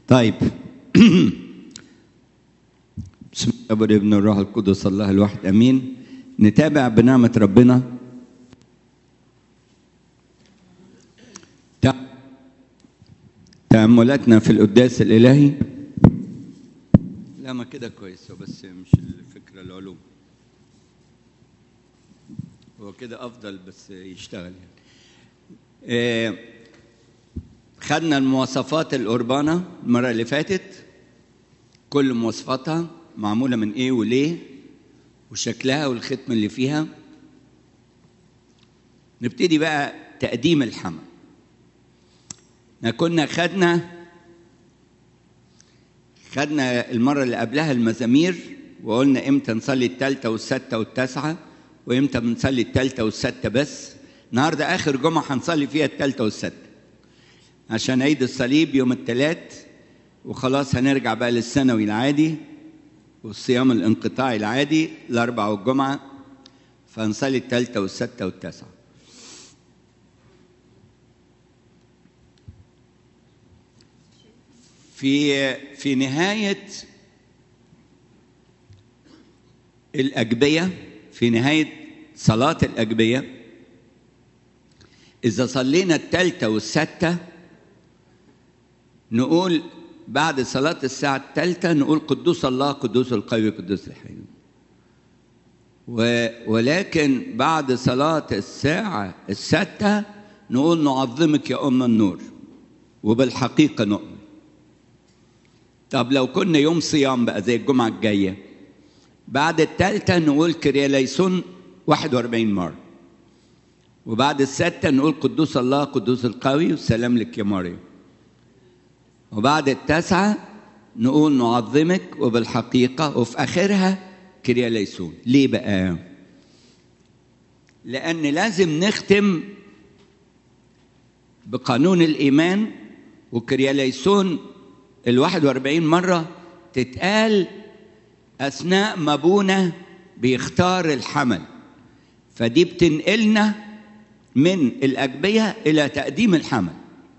طيب بسم الله والابن ابن الروح القدس الله الواحد امين نتابع بنعمه ربنا تأملاتنا في القداس الإلهي لا ما كده كويس بس مش الفكرة العلوم هو كده أفضل بس يشتغل يعني آه خدنا المواصفات الأوربانة المرة اللي فاتت كل مواصفاتها معمولة من إيه وليه وشكلها والختم اللي فيها نبتدي بقى تقديم الحمل احنا كنا خدنا خدنا المرة اللي قبلها المزامير وقلنا امتى نصلي التالتة والستة والتاسعة وامتى بنصلي التالتة والستة بس النهاردة آخر جمعة هنصلي فيها التالتة والستة عشان عيد الصليب يوم الثلاث وخلاص هنرجع بقى للثانوي العادي والصيام الانقطاعي العادي الأربعة والجمعة فنصلي التالتة والستة والتاسعة في في نهاية الأجبية في نهاية صلاة الأجبية إذا صلينا التالتة والستة نقول بعد صلاة الساعة الثالثة نقول قدوس الله قدوس القوي قدوس الحي ولكن بعد صلاة الساعة الستة نقول نعظمك يا أم النور وبالحقيقة نؤمن طب لو كنا يوم صيام بقى زي الجمعة الجاية بعد الثالثة نقول كرياليسون 41 مرة وبعد الستة نقول قدوس الله قدوس القوي والسلام لك يا مريم وبعد التاسعة نقول نعظمك وبالحقيقة وفي آخرها كرياليسون ليه بقى؟ لأن لازم نختم بقانون الإيمان وكرياليسون ال 41 مرة تتقال أثناء ما أبونا بيختار الحمل فدي بتنقلنا من الأجبية إلى تقديم الحمل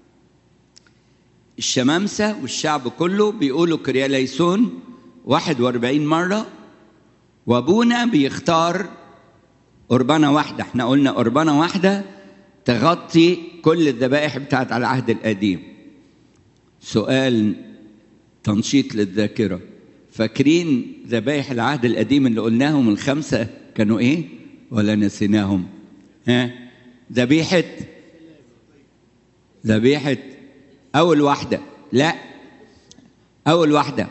الشمامسة والشعب كله بيقولوا كرياليسون 41 مرة وأبونا بيختار قربانة واحدة احنا قلنا قربانة واحدة تغطي كل الذبائح بتاعت على العهد القديم سؤال تنشيط للذاكرة فاكرين ذبائح العهد القديم اللي قلناهم الخمسة كانوا ايه ولا نسيناهم ها ذبيحة ذبيحة أول واحدة لا أول واحدة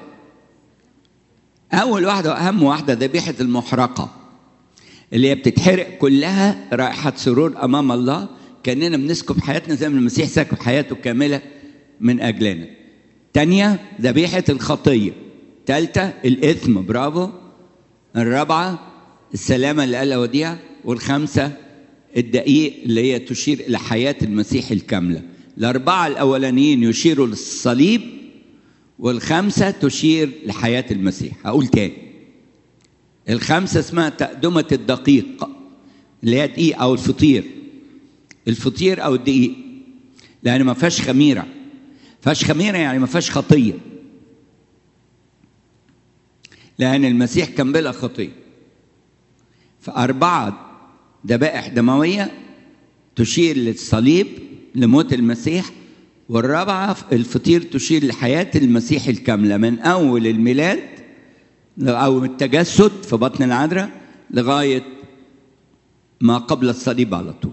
أول واحدة وأهم واحدة ذبيحة المحرقة اللي هي بتتحرق كلها رائحة سرور أمام الله كأننا بنسكب حياتنا زي ما المسيح سكب حياته كاملة من أجلنا تانية ذبيحة الخطية تالتة الإثم برافو الرابعة السلامة اللي قالها وديع والخامسة الدقيق اللي هي تشير إلى حياة المسيح الكاملة الأربعة الأولانيين يشيروا للصليب والخمسة تشير لحياة المسيح أقول تاني الخمسة اسمها تقدمة الدقيق اللي هي دقيق أو الفطير الفطير أو الدقيق لأن ما فيهاش خميرة فيهاش خميرة يعني ما فيهاش خطية لأن المسيح كان بلا خطية فأربعة ذبائح دموية تشير للصليب لموت المسيح والرابعة الفطير تشير لحياة المسيح الكاملة من أول الميلاد أو التجسد في بطن العذراء لغاية ما قبل الصليب على طول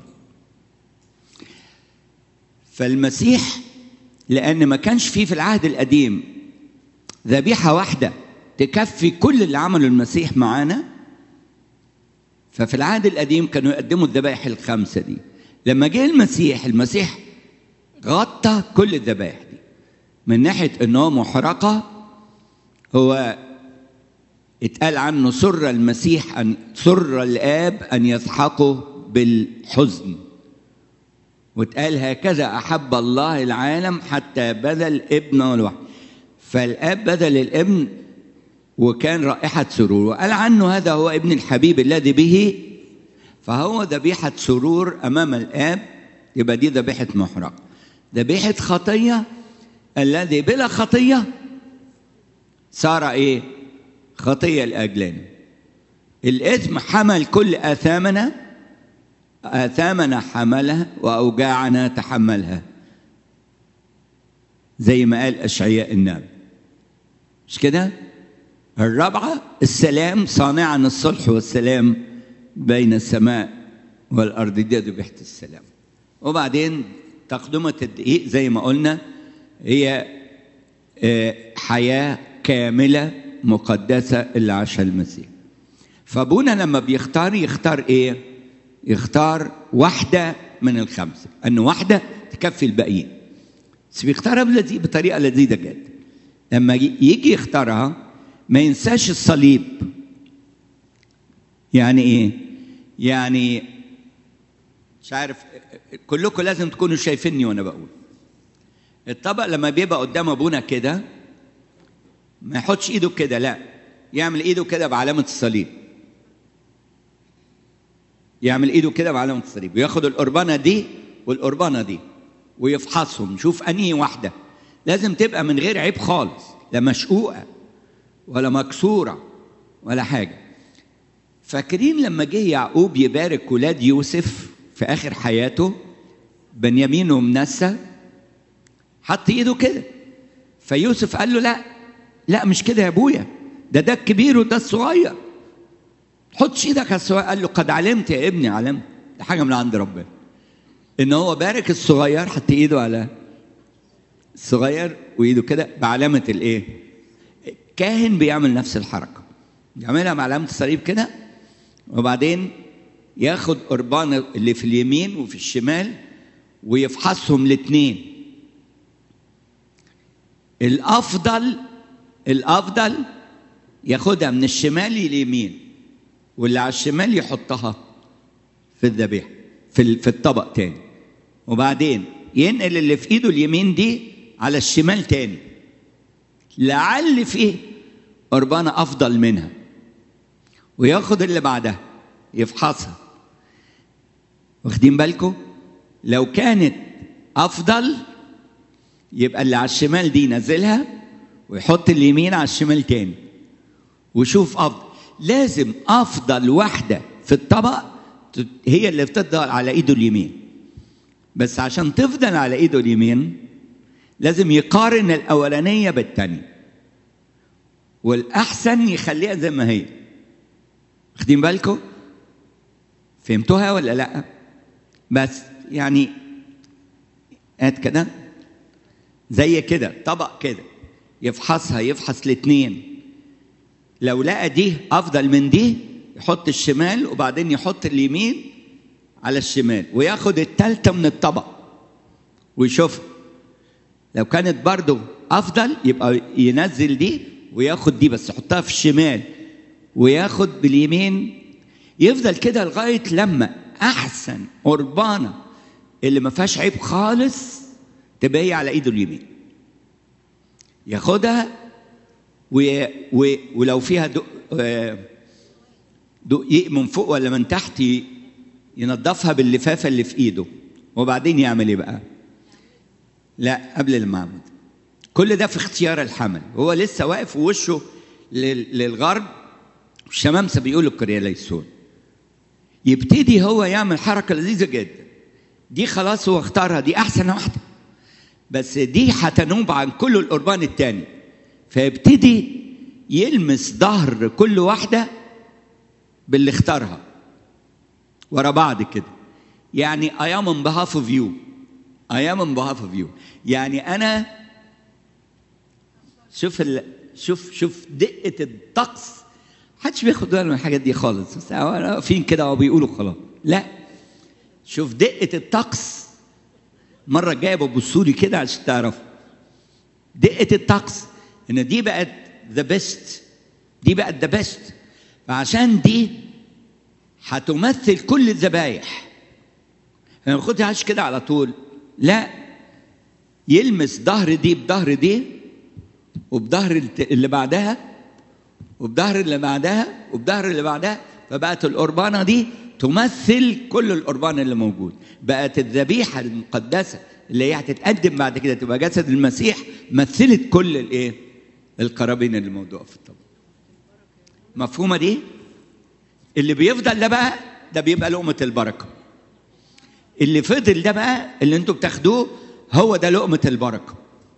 فالمسيح لأن ما كانش فيه في العهد القديم ذبيحة واحدة تكفي كل اللي عمله المسيح معانا ففي العهد القديم كانوا يقدموا الذبائح الخمسة دي لما جه المسيح المسيح غطى كل الذبائح دي من ناحية ان هو محرقة هو اتقال عنه سر المسيح أن سر الآب أن يسحقه بالحزن واتقال هكذا أحب الله العالم حتى بذل ابنه الوحيد فالآب بذل الابن وكان رائحة سرور وقال عنه هذا هو ابن الحبيب الذي به فهو ذبيحة سرور أمام الآب يبقى دي ذبيحة محرقة ذبيحة خطية الذي بلا خطيه صار ايه خطيه لاجلنا الاثم حمل كل اثامنا اثامنا حملها واوجاعنا تحملها زي ما قال اشعياء النبي مش كده الرابعه السلام صانعا الصلح والسلام بين السماء والارض دي ذبيحه السلام وبعدين تقدمه الدقيق زي ما قلنا هي حياه كامله مقدسه اللي عاشها المسيح فابونا لما بيختار يختار ايه يختار واحده من الخمسه انه واحده تكفي الباقيين بس بيختارها بطريقه لذيذه جدا لما يجي يختارها ما ينساش الصليب يعني ايه يعني مش عارف كلكم لازم تكونوا شايفيني وانا بقول الطبق لما بيبقى قدام ابونا كده ما يحطش ايده كده لا يعمل ايده كده بعلامه الصليب يعمل ايده كده بعلامه الصليب وياخد القربانه دي والقربانه دي ويفحصهم يشوف انهي واحده لازم تبقى من غير عيب خالص لا مشقوقه ولا مكسوره ولا حاجه فاكرين لما جه يعقوب يبارك ولاد يوسف في اخر حياته بنيامين ومنسى حط ايده كده فيوسف قال له لا لا مش كده يا ابويا ده ده الكبير وده الصغير حطش ايدك على الصغير قال له قد علمت يا ابني علمت ده حاجه من عند ربنا ان هو بارك الصغير حط ايده على الصغير وايده كده بعلامه الايه كاهن بيعمل نفس الحركه يعملها بعلامه الصليب كده وبعدين ياخد قربان اللي في اليمين وفي الشمال ويفحصهم الاثنين الافضل الافضل ياخدها من الشمال لليمين واللي على الشمال يحطها في الذبيحه في في الطبق تاني وبعدين ينقل اللي في ايده اليمين دي على الشمال تاني لعل فيه قربانه افضل منها وياخد اللي بعدها يفحصها واخدين بالكم لو كانت افضل يبقى اللي على الشمال دي ينزلها ويحط اليمين على الشمال تاني وشوف افضل لازم افضل واحده في الطبق هي اللي بتفضل على ايده اليمين بس عشان تفضل على ايده اليمين لازم يقارن الاولانيه بالثانيه والاحسن يخليها زي ما هي واخدين بالكم فهمتوها ولا لا بس يعني هات كده زي كده طبق كده يفحصها يفحص الاثنين لو لقى دي افضل من دي يحط الشمال وبعدين يحط اليمين على الشمال وياخد التالتة من الطبق ويشوفها لو كانت برضه افضل يبقى ينزل دي وياخد دي بس يحطها في الشمال وياخد باليمين يفضل كده لغايه لما احسن قربانه اللي ما فيهاش عيب خالص تبقى هي على ايده اليمين ياخدها و... و... ولو فيها دق... دقيق من فوق ولا من تحت ينظفها باللفافه اللي في ايده وبعدين يعمل ايه بقى؟ لا قبل المعمود كل ده في اختيار الحمل هو لسه واقف ووشه لل... للغرب الشمامسه بيقولوا الكرياليسون يبتدي هو يعمل حركه لذيذه جدا دي خلاص هو اختارها دي احسن واحده بس دي هتنوب عن كل القربان التاني فيبتدي يلمس ظهر كل واحده باللي اختارها ورا بعض كده يعني I am on behalf of you I am on behalf of you يعني أنا شوف ال... شوف شوف دقة الطقس محدش بياخد باله من الحاجات دي خالص بس واقفين كده وبيقولوا خلاص لا شوف دقة الطقس المرة الجاية ببصوا لي كده عشان تعرفوا دقة الطقس إن دي بقت ذا بيست دي بقت ذا بيست فعشان دي هتمثل كل الذبايح ما خدهاش كده على طول لا يلمس ظهر دي بظهر دي وبظهر اللي بعدها وبظهر اللي بعدها وبظهر اللي بعدها فبقت القربانه دي تمثل كل القربان اللي موجود بقت الذبيحه المقدسه اللي هي هتتقدم بعد كده تبقى جسد المسيح مثلت كل الايه القرابين اللي موضوعه في الطبق مفهومه دي اللي بيفضل ده بقى ده بيبقى لقمه البركه اللي فضل ده بقى اللي انتوا بتاخدوه هو ده لقمه البركه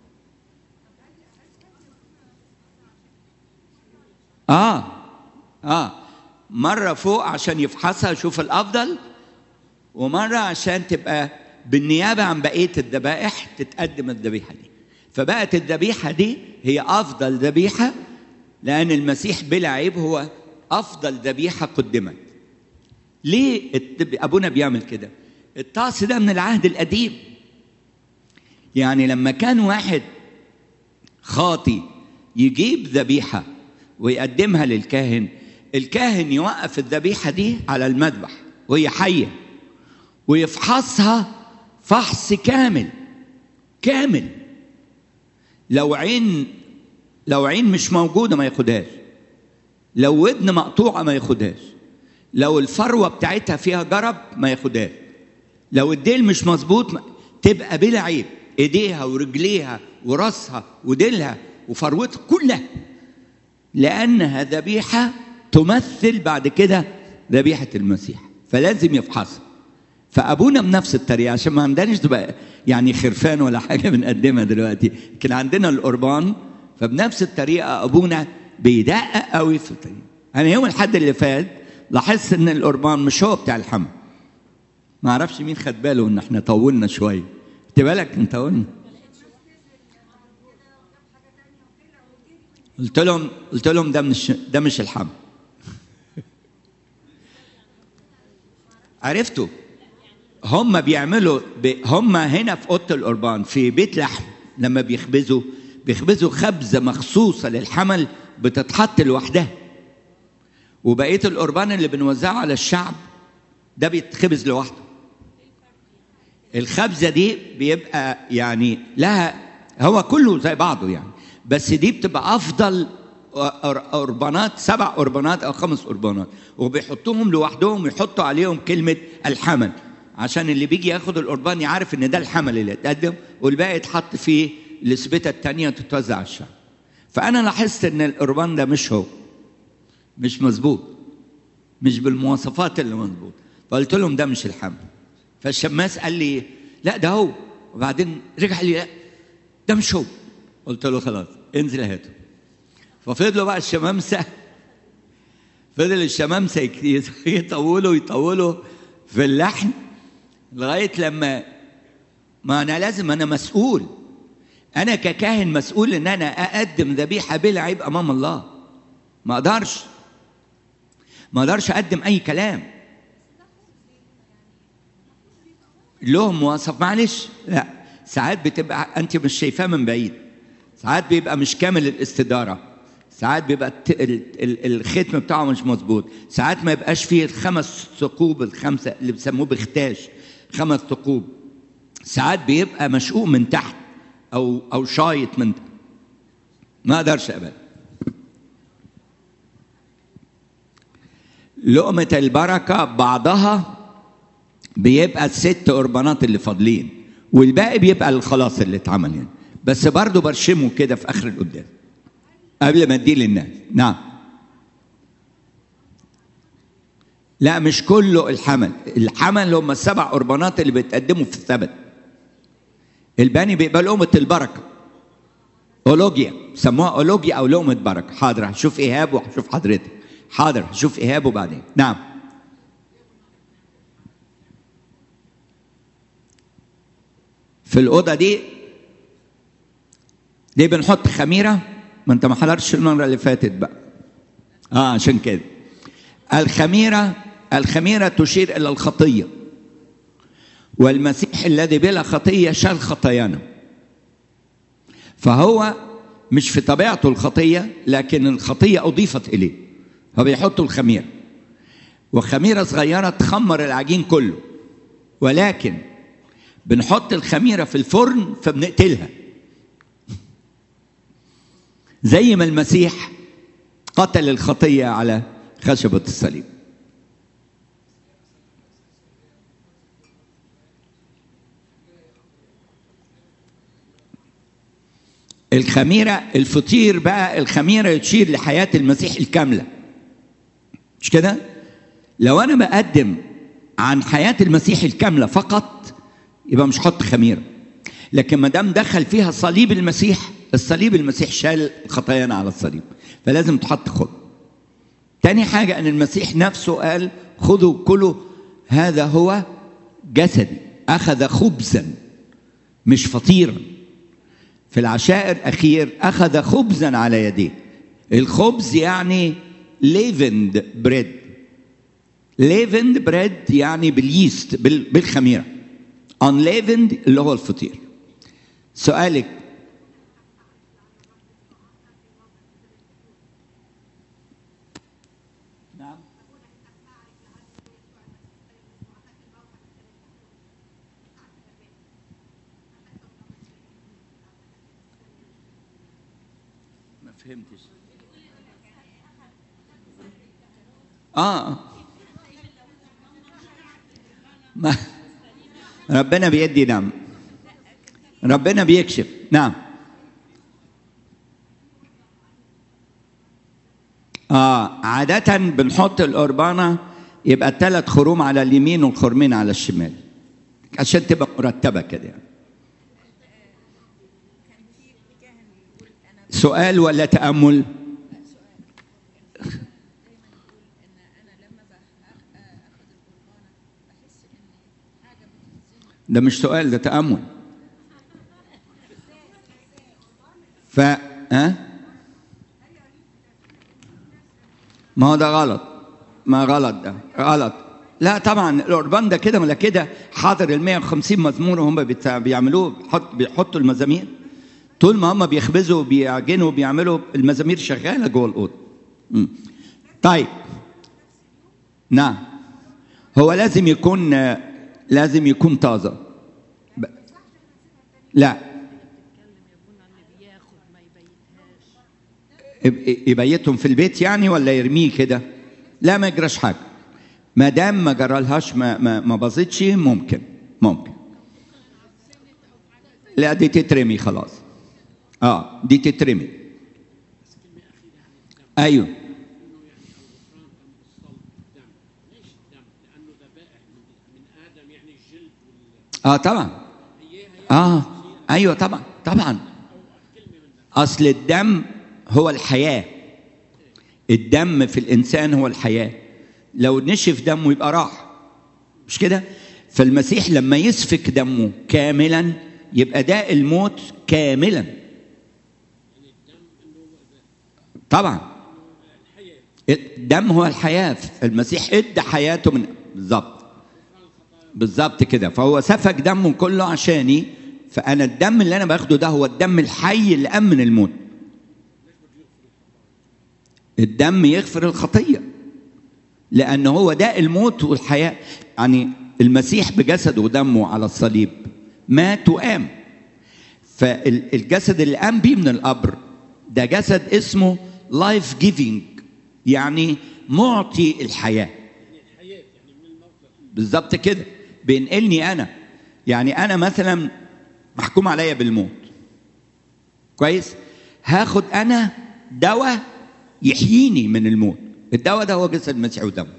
اه اه مره فوق عشان يفحصها يشوف الافضل ومره عشان تبقى بالنيابه عن بقيه الذبائح تتقدم الذبيحه دي فبقت الذبيحه دي هي افضل ذبيحه لان المسيح بلا عيب هو افضل ذبيحه قدمت ليه ابونا بيعمل كده الطقس ده من العهد القديم يعني لما كان واحد خاطي يجيب ذبيحه ويقدمها للكاهن الكاهن يوقف الذبيحه دي على المذبح وهي حيه ويفحصها فحص كامل كامل لو عين لو عين مش موجوده ما ياخدهاش لو ودن مقطوعه ما ياخدهاش لو الفروه بتاعتها فيها جرب ما ياخدهاش لو الديل مش مظبوط تبقى بلا عيب ايديها ورجليها وراسها وديلها وفروتها كلها لانها ذبيحه تمثل بعد كده ذبيحه المسيح فلازم يفحصها فابونا بنفس الطريقه عشان ما عندناش تبقى يعني خرفان ولا حاجه بنقدمها دلوقتي لكن عندنا القربان فبنفس الطريقه ابونا بيدقق قوي في الطريقه انا يوم الحد اللي فات لاحظت ان القربان مش هو بتاع الحمل ما اعرفش مين خد باله ان احنا طولنا شويه خدت بالك انت طولنا قلت لهم قلت لهم ده مش ده مش الحمل عرفتوا هم بيعملوا هم هنا في اوضه القربان في بيت لحم لما بيخبزوا بيخبزوا خبزه مخصوصه للحمل بتتحط لوحدها وبقيه القربان اللي بنوزعه على الشعب ده بيتخبز لوحده الخبزه دي بيبقى يعني لها هو كله زي بعضه يعني بس دي بتبقى افضل قربانات سبع قربانات او خمس قربانات وبيحطوهم لوحدهم ويحطوا عليهم كلمه الحمل عشان اللي بيجي ياخد القربان يعرف ان ده الحمل اللي اتقدم والباقي يتحط فيه السبته الثانيه تتوزع على الشعب فانا لاحظت ان القربان ده مش هو مش مظبوط مش بالمواصفات اللي مظبوط فقلت لهم ده مش الحمل فالشماس قال لي لا ده هو وبعدين رجع لي لا ده مش هو قلت له خلاص انزل هاته ففضلوا بقى الشمامسه فضل الشمامسه يطولوا يطولوا في اللحن لغايه لما ما انا لازم انا مسؤول انا ككاهن مسؤول ان انا اقدم ذبيحه بلا عيب امام الله ما اقدرش ما اقدرش اقدم اي كلام لهم مواصف معلش لا ساعات بتبقى انت مش شايفاه من بعيد ساعات بيبقى مش كامل الاستداره ساعات بيبقى الختم بتاعه مش مظبوط ساعات ما يبقاش فيه الخمس ثقوب الخمسه اللي بيسموه بختاش خمس ثقوب ساعات بيبقى مشقوق من تحت او او شايط من تحت ما اقدرش ابدا لقمة البركة بعضها بيبقى الست قربانات اللي فاضلين والباقي بيبقى الخلاص اللي اتعمل يعني بس برضه برشمه كده في اخر القدام قبل ما اديه للناس نعم لا مش كله الحمل الحمل هم السبع قربانات اللي بيتقدموا في الثبت الباني بيبقى لقمة البركة أولوجيا سموها أولوجيا أو لقمة بركة حاضر هشوف إيهاب وهشوف حضرتك حاضر هشوف إيهاب وبعدين نعم في الأوضة دي دي بنحط خميرة ما أنت ما حضرتش المرة اللي فاتت بقى آه عشان كده الخميرة الخميرة تشير إلى الخطية والمسيح الذي بلا خطية شال خطايانا فهو مش في طبيعته الخطية لكن الخطية أضيفت إليه فبيحطوا الخميرة وخميرة صغيرة تخمر العجين كله ولكن بنحط الخميرة في الفرن فبنقتلها زي ما المسيح قتل الخطية على خشبة الصليب الخميرة الفطير بقى الخميرة تشير لحياة المسيح الكاملة مش كده؟ لو أنا بقدم عن حياة المسيح الكاملة فقط يبقى مش حط خميرة لكن ما دام دخل فيها صليب المسيح الصليب المسيح شال خطايانا على الصليب فلازم تحط خد تاني حاجة أن المسيح نفسه قال خذوا كلوا هذا هو جسدي أخذ خبزا مش فطيرا في العشاء الأخير أخذ خبزا على يديه الخبز يعني ليفند بريد ليفند بريد يعني باليست بالخميرة unleavened اللي هو الفطير سؤالك نعم ما فهمتش اه ما ربنا بيدي نعم ربنا بيكشف نعم اه عادة بنحط القربانة يبقى الثلاث خروم على اليمين والخرمين على الشمال عشان تبقى مرتبة كده يعني. سؤال ولا تأمل؟ ده مش سؤال ده تأمل ف ها ما هو ده غلط ما غلط ده غلط لا طبعا القربان ده كده ولا كده حاضر ال 150 مزمور وهم بيعملوه بيحط بيحطوا المزامير طول ما هم بيخبزوا بيعجنوا بيعملوا المزامير شغاله جوه الاوضه طيب نعم هو لازم يكون لازم يكون طازه ب... لا يبيتهم في البيت يعني ولا يرميه كده لا ما يجراش حاجه ما دام ما جرالهاش ما ما, ما باظتش ممكن ممكن لا دي تترمي خلاص اه دي تترمي ايوه اه طبعا اه ايوه طبعا طبعا اصل الدم هو الحياه الدم في الانسان هو الحياه لو نشف دمه يبقى راح مش كده فالمسيح لما يسفك دمه كاملا يبقى ده الموت كاملا طبعا الدم هو الحياه المسيح ادى حياته من بالظبط بالظبط كده فهو سفك دمه كله عشاني فانا الدم اللي انا باخده ده هو الدم الحي اللي امن الموت الدم يغفر الخطيه لان هو ده الموت والحياه يعني المسيح بجسده ودمه على الصليب مات وقام فالجسد اللي قام بيه من القبر ده جسد اسمه لايف جيفينج يعني معطي الحياه بالظبط كده بينقلني انا يعني انا مثلا محكوم عليا بالموت كويس هاخد انا دواء يحييني من الموت الدواء ده هو جسد المسيح ودمه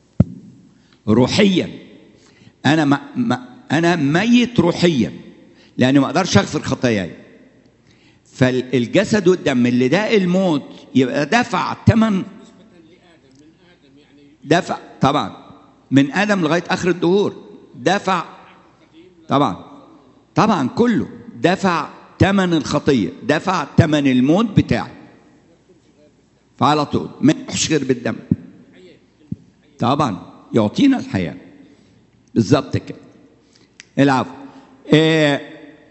روحيا انا ما ما انا ميت روحيا لاني ما اقدرش اغفر خطاياي فالجسد والدم اللي ده الموت يبقى دفع ثمن دفع طبعا من ادم لغايه اخر الدهور دفع طبعا طبعا كله دفع ثمن الخطيه دفع ثمن الموت بتاعي فعلى طول ما يروحش غير بالدم طبعا يعطينا الحياه بالظبط كده العفو إيه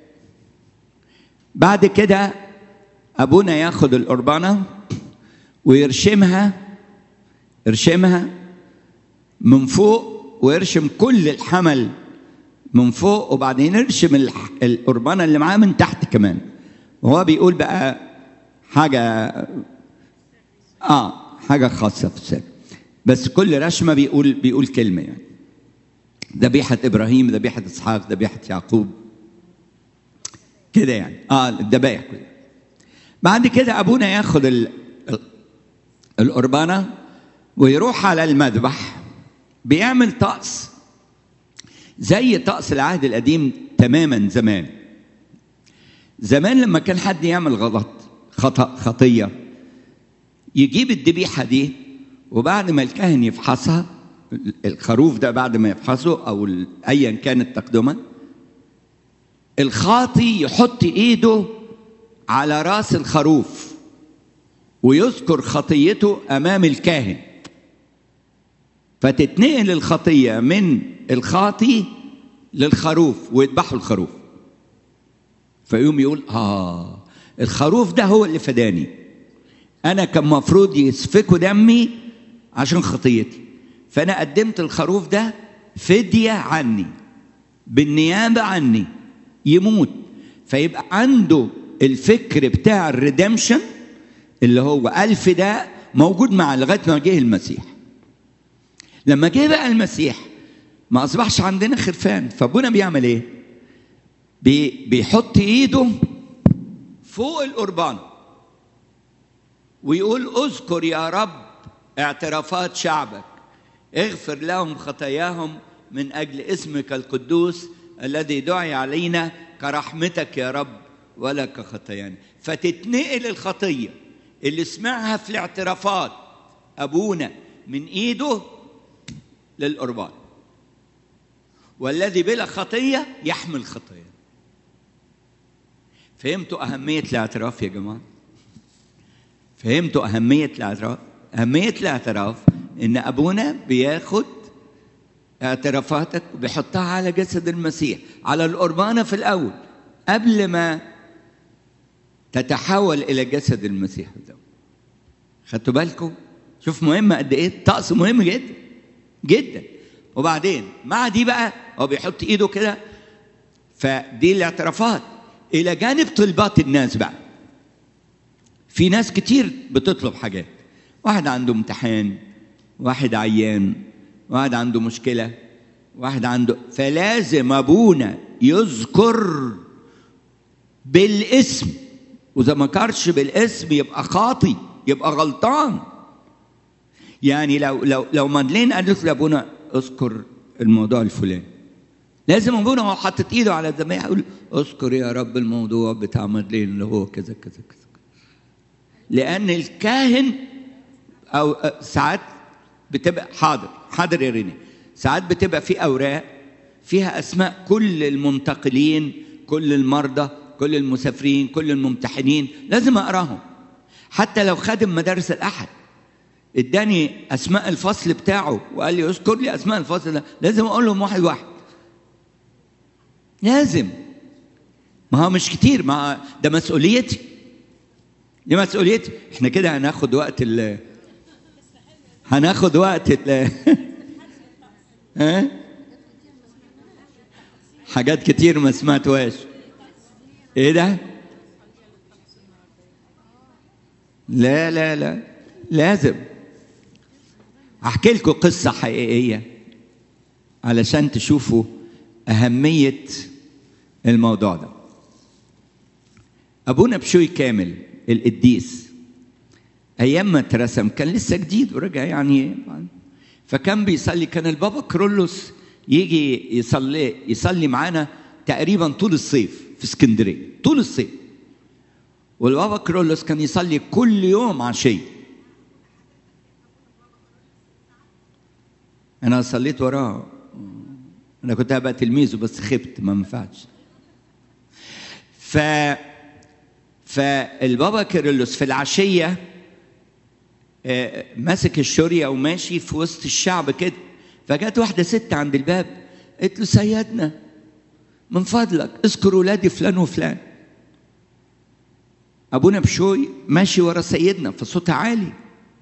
بعد كده ابونا ياخد القربانه ويرشمها يرشمها من فوق ويرشم كل الحمل من فوق وبعدين يرشم القربانه اللي معاه من تحت كمان وهو بيقول بقى حاجه اه حاجه خاصه في السر بس كل رشمه بيقول بيقول كلمه يعني ذبيحه ابراهيم ذبيحه اسحاق ذبيحه يعقوب كده يعني اه الذبايح كلها بعد كده ابونا ياخد ال... ال... القربانه ويروح على المذبح بيعمل طقس زي طقس العهد القديم تماما زمان زمان لما كان حد يعمل غلط خطأ خطية يجيب الذبيحة دي وبعد ما الكاهن يفحصها الخروف ده بعد ما يفحصه أو أيا كانت تقدمة الخاطي يحط إيده على راس الخروف ويذكر خطيته أمام الكاهن فتتنقل الخطية من الخاطي للخروف ويذبحوا الخروف فيقوم يقول آه الخروف ده هو اللي فداني أنا كان مفروض يسفكوا دمي عشان خطيتي فأنا قدمت الخروف ده فدية عني بالنيابة عني يموت فيبقى عنده الفكر بتاع الريدمشن اللي هو ألف ده موجود معاه لغاية ما جه المسيح لما جه بقى المسيح ما أصبحش عندنا خرفان فابونا بيعمل إيه؟ بي بيحط إيده فوق القربان ويقول اذكر يا رب اعترافات شعبك اغفر لهم خطاياهم من اجل اسمك القدوس الذي دعي علينا كرحمتك يا رب ولا كخطايانا فتتنقل الخطيه اللي سمعها في الاعترافات ابونا من ايده للقربان والذي بلا خطيه يحمل خطيه فهمتوا اهميه الاعتراف يا جماعه فهمتوا أهمية الاعتراف؟ أهمية الاعتراف إن أبونا بياخد اعترافاتك وبيحطها على جسد المسيح على القربانة في الأول قبل ما تتحول إلى جسد المسيح ده خدتوا بالكم؟ شوف مهمة قد إيه؟ الطقس مهم جدا جدا وبعدين مع دي بقى هو بيحط إيده كده فدي الاعترافات إلى جانب طلبات الناس بقى في ناس كتير بتطلب حاجات واحد عنده امتحان واحد عيان واحد عنده مشكلة واحد عنده فلازم أبونا يذكر بالاسم وإذا ما كرش بالاسم يبقى خاطي يبقى غلطان يعني لو لو لو مادلين قالت لابونا اذكر الموضوع الفلاني لازم ابونا هو حاطط ايده على الذبيحه يقول اذكر يا رب الموضوع بتاع مادلين اللي هو كذا كذا كذا لان الكاهن او ساعات بتبقى حاضر حاضر يا ريني ساعات بتبقى في اوراق فيها اسماء كل المنتقلين كل المرضى كل المسافرين كل الممتحنين لازم اقراهم حتى لو خادم مدارس الاحد اداني اسماء الفصل بتاعه وقال لي اذكر لي اسماء الفصل ده لازم اقول لهم واحد واحد لازم ما هو مش كتير ما ده مسؤوليتي دي مسؤوليتي احنا كده هناخد وقت ال هناخد وقت ال ها حاجات كتير ما سمعتوهاش ايه ده لا لا لا لازم هحكي لكم قصة حقيقية علشان تشوفوا أهمية الموضوع ده أبونا بشوي كامل القديس أيام ما اترسم كان لسه جديد ورجع يعني فكان بيصلي كان البابا كرولوس يجي يصلي يصلي معانا تقريبا طول الصيف في اسكندرية طول الصيف والبابا كرولوس كان يصلي كل يوم عشية أنا صليت وراه أنا كنت هبقى تلميذه بس خبت ما ينفعش ف فالبابا كيرلس في العشية ماسك الشورية وماشي في وسط الشعب كده فجت واحدة ست عند الباب قالت له سيدنا من فضلك اذكر ولادي فلان وفلان ابونا بشوي ماشي ورا سيدنا فصوتها عالي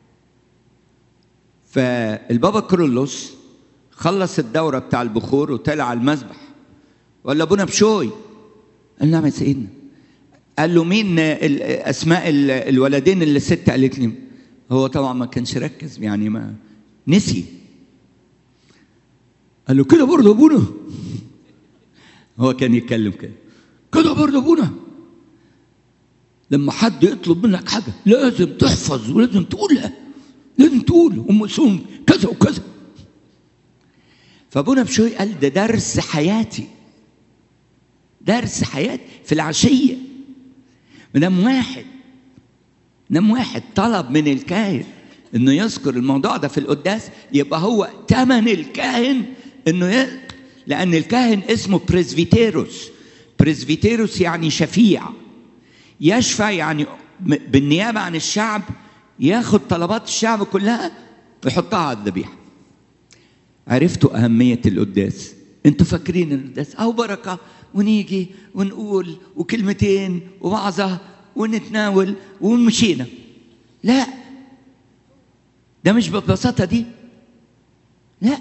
فالبابا كرولوس خلص الدورة بتاع البخور وطلع على المذبح ولا ابونا بشوي قال نعم يا سيدنا قال له مين اسماء الولدين اللي الست قالت لي هو طبعا ما كانش ركز يعني ما نسي قال له كده برضه ابونا هو كان يتكلم كده كده برضه ابونا لما حد يطلب منك حاجه لازم تحفظ ولازم تقولها لازم تقول ام سوم كذا وكذا فابونا بشوي قال ده درس حياتي درس حياتي في العشيه مدام واحد مدام واحد طلب من الكاهن انه يذكر الموضوع ده في القداس يبقى هو تمن الكاهن انه ي... لان الكاهن اسمه بريسفيتيروس بريسفيتيروس يعني شفيع يشفع يعني بالنيابه عن الشعب ياخد طلبات الشعب كلها ويحطها على الذبيحه عرفتوا اهميه القداس انتوا فاكرين القداس او بركه ونيجي ونقول وكلمتين ووعظه ونتناول ومشينا لا ده مش بالبساطه دي لا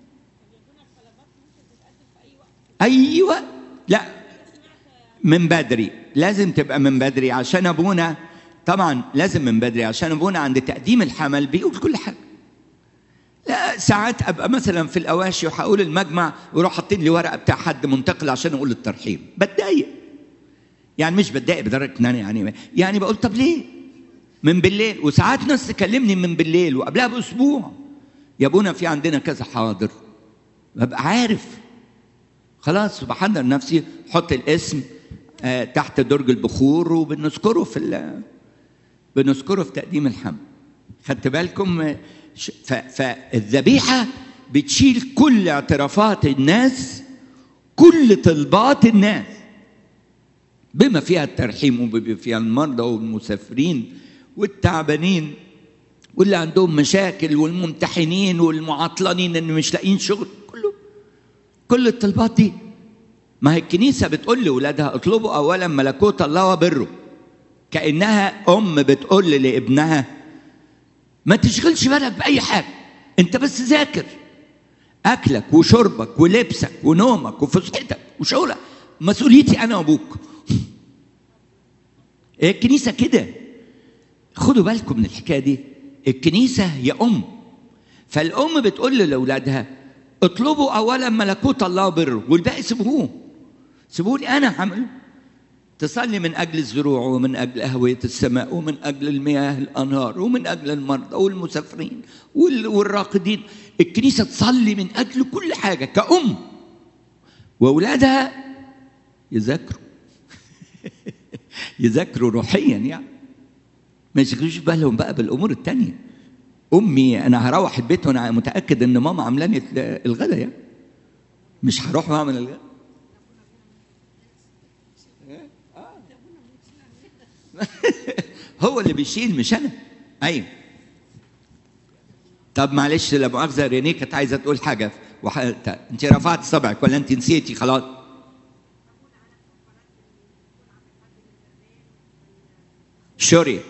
ايوه لا من بدري لازم تبقى من بدري عشان ابونا طبعا لازم من بدري عشان ابونا عند تقديم الحمل بيقول كل حاجه لا ساعات ابقى مثلا في الاواشي وهقول المجمع ويروح حاطين لي ورقه بتاع حد منتقل عشان اقول الترحيب بتضايق يعني مش بتضايق بدرجه ان انا يعني يعني بقول طب ليه؟ من بالليل وساعات ناس تكلمني من بالليل وقبلها باسبوع يا ابونا في عندنا كذا حاضر ببقى عارف خلاص بحضر نفسي حط الاسم آه تحت درج البخور وبنذكره في ال... بنذكره في تقديم الحمل خدت بالكم فالذبيحه بتشيل كل اعترافات الناس كل طلبات الناس بما فيها الترحيم وبما فيها المرضى والمسافرين والتعبانين واللي عندهم مشاكل والممتحنين والمعطلانين ان مش لاقيين شغل كله كل الطلبات دي ما هي الكنيسه بتقول لاولادها اطلبوا اولا ملكوت الله وبره كانها ام بتقول لابنها ما تشغلش بالك باي حاجه انت بس ذاكر اكلك وشربك ولبسك ونومك وفسحتك وشغلك مسؤوليتي انا وابوك الكنيسه كده خدوا بالكم من الحكايه دي الكنيسه هي ام فالام بتقول لاولادها اطلبوا اولا ملكوت الله وبره والباقي سيبوه سيبوه لي انا هعمله تصلي من اجل الزروع ومن اجل اهويه السماء ومن اجل المياه الانهار ومن اجل المرضى والمسافرين والراقدين الكنيسه تصلي من اجل كل حاجه كأم واولادها يذاكروا يذاكروا روحيا يعني ما يشغلوش بالهم بقى بالامور التانية امي انا هروح البيت وانا متاكد ان ماما عاملاني الغدا يعني مش هروح واعمل الغدا هو اللي بيشيل مش انا ايوه طب معلش لا مؤاخذه رينيه كانت عايزه تقول حاجه وح... انت رفعت صبعك ولا انت نسيتي خلاص شوري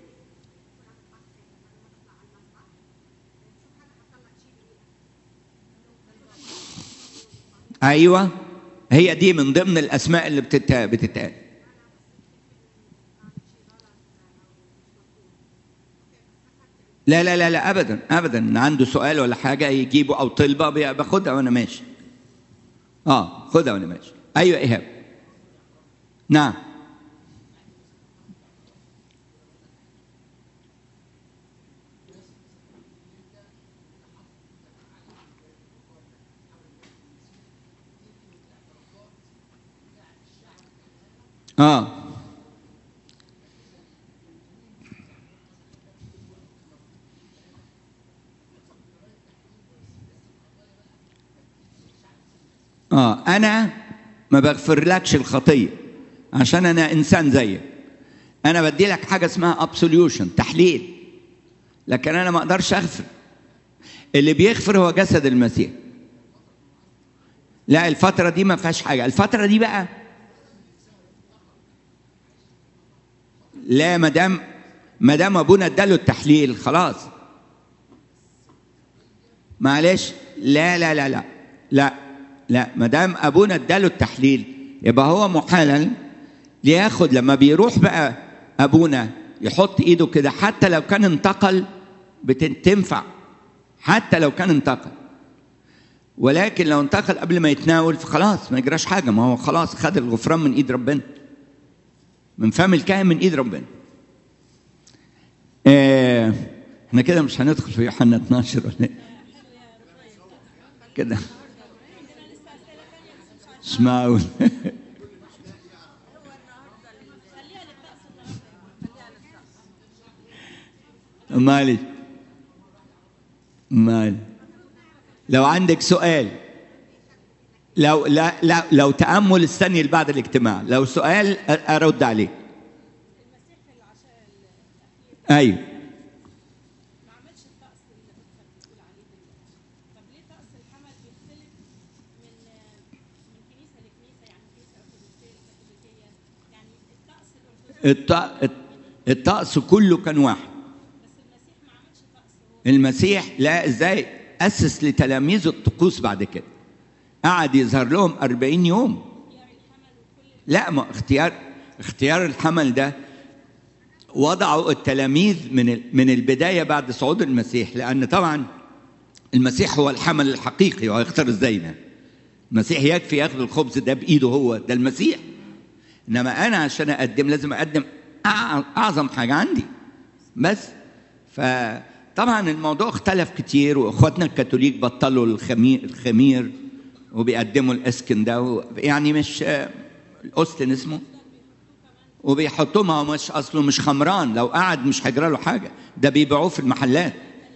ايوه هي دي من ضمن الاسماء اللي بتت... بتتقال لا لا لا لا ابدا ابدا عنده سؤال ولا حاجه يجيبه او طلبه باخدها وانا ماشي اه خدها وانا ماشي ايوه ايهاب نعم اه اه انا ما بغفرلكش الخطيه عشان انا انسان زيك انا بدي لك حاجه اسمها ابسوليوشن تحليل لكن انا ما اقدرش اغفر اللي بيغفر هو جسد المسيح لا الفتره دي ما فيهاش حاجه الفتره دي بقى لا ما دام ما دام ابونا اداله التحليل خلاص معلش لا لا لا لا لا لا ما دام ابونا اداله التحليل يبقى هو محلل لياخد لما بيروح بقى ابونا يحط ايده كده حتى لو كان انتقل بتنفع حتى لو كان انتقل ولكن لو انتقل قبل ما يتناول فخلاص ما يجراش حاجه ما هو خلاص خد الغفران من ايد ربنا من فم الكاهن من ايد ربنا آه، احنا كده مش هندخل في يوحنا 12 ولا إيه؟ كده اسمعوا معلش معلش لو عندك سؤال لو لا لا لو تأمل استني بعد الاجتماع لو سؤال أ- أرد عليه أيوه ما عملش الطقس اللي انت بتقول عليه دلوقتي طب ليه طقس الحمل بيختلف من من كنيسه لكنيسه يعني كنيسه ارثوذكسيه لكاثوليكيه يعني الطقس الارثوذكسي الط- الطقس كله كان واحد بس المسيح ما عملش طقس هو المسيح لا ازاي أسس لتلاميذه الطقوس بعد كده قعد يظهر لهم أربعين يوم لا ما اختيار اختيار الحمل ده وضعوا التلاميذ من ال- من البدايه بعد صعود المسيح لان طبعا المسيح هو الحمل الحقيقي وهيختار ازاي ده المسيح يكفي ياخد الخبز ده بايده هو ده المسيح انما انا عشان اقدم لازم اقدم أع- اعظم حاجه عندي بس فطبعا الموضوع اختلف كتير واخواتنا الكاثوليك بطلوا الخمير الخمير وبيقدموا الاسكن ده و- يعني مش آه، الاوستن اسمه وبيحطوه ما هو مش اصله مش خمران لو قعد مش هيجرى له حاجه ده بيبيعوه في المحلات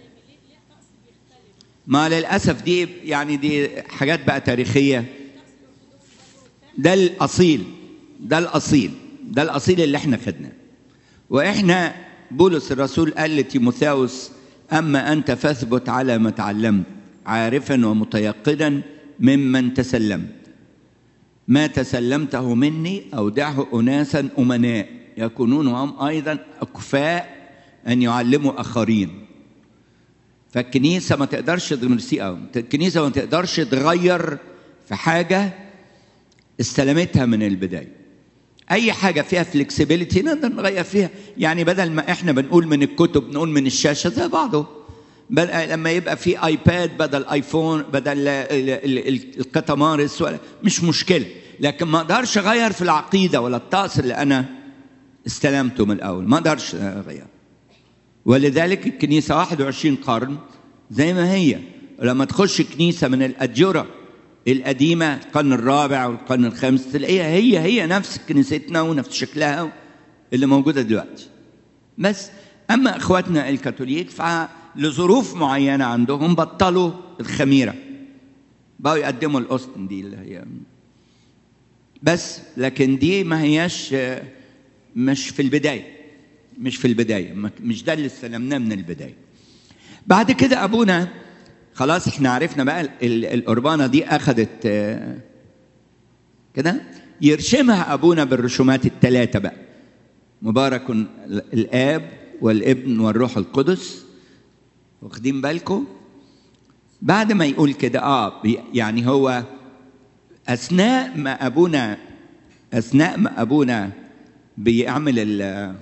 ما للاسف دي يعني دي حاجات بقى تاريخيه ده الاصيل ده الاصيل ده الاصيل اللي احنا خدناه واحنا بولس الرسول قال لتيموثاوس اما انت فاثبت على ما تعلمت عارفا ومتيقنا ممن تسلمت ما تسلمته مني اودعه اناسا امناء يكونون هم ايضا اكفاء ان يعلموا اخرين فالكنيسه ما تقدرش تمرسي قوي الكنيسه ما تقدرش تغير في حاجه استلمتها من البدايه اي حاجه فيها فلكسبيليتي نقدر نغير فيها يعني بدل ما احنا بنقول من الكتب نقول من الشاشه زي بعضه بل لما يبقى في ايباد بدل ايفون بدل ال- ال- ال- الكتمارس ولا مش مشكله لكن ما اقدرش اغير في العقيده ولا الطقس اللي انا استلمته من الاول ما اقدرش اغير ولذلك الكنيسه 21 قرن زي ما هي لما تخش كنيسه من الاديره القديمه القرن الرابع والقرن الخامس تلاقيها هي هي نفس كنيستنا ونفس شكلها اللي موجوده دلوقتي بس اما اخواتنا الكاثوليك فلظروف معينه عندهم بطلوا الخميره بقوا يقدموا الاوستن دي اللي هي بس لكن دي ما هياش مش في البدايه مش في البدايه ما- مش ده اللي استلمناه من البدايه بعد كده ابونا خلاص احنا عرفنا بقى ال- ال- القربانه دي اخذت آه، كده يرشمها ابونا بالرسومات الثلاثه بقى مبارك ال- الاب والابن والروح القدس واخدين بالكم بعد ما يقول كده اه بي- يعني هو اثناء ما ابونا اثناء ما ابونا بيعمل ال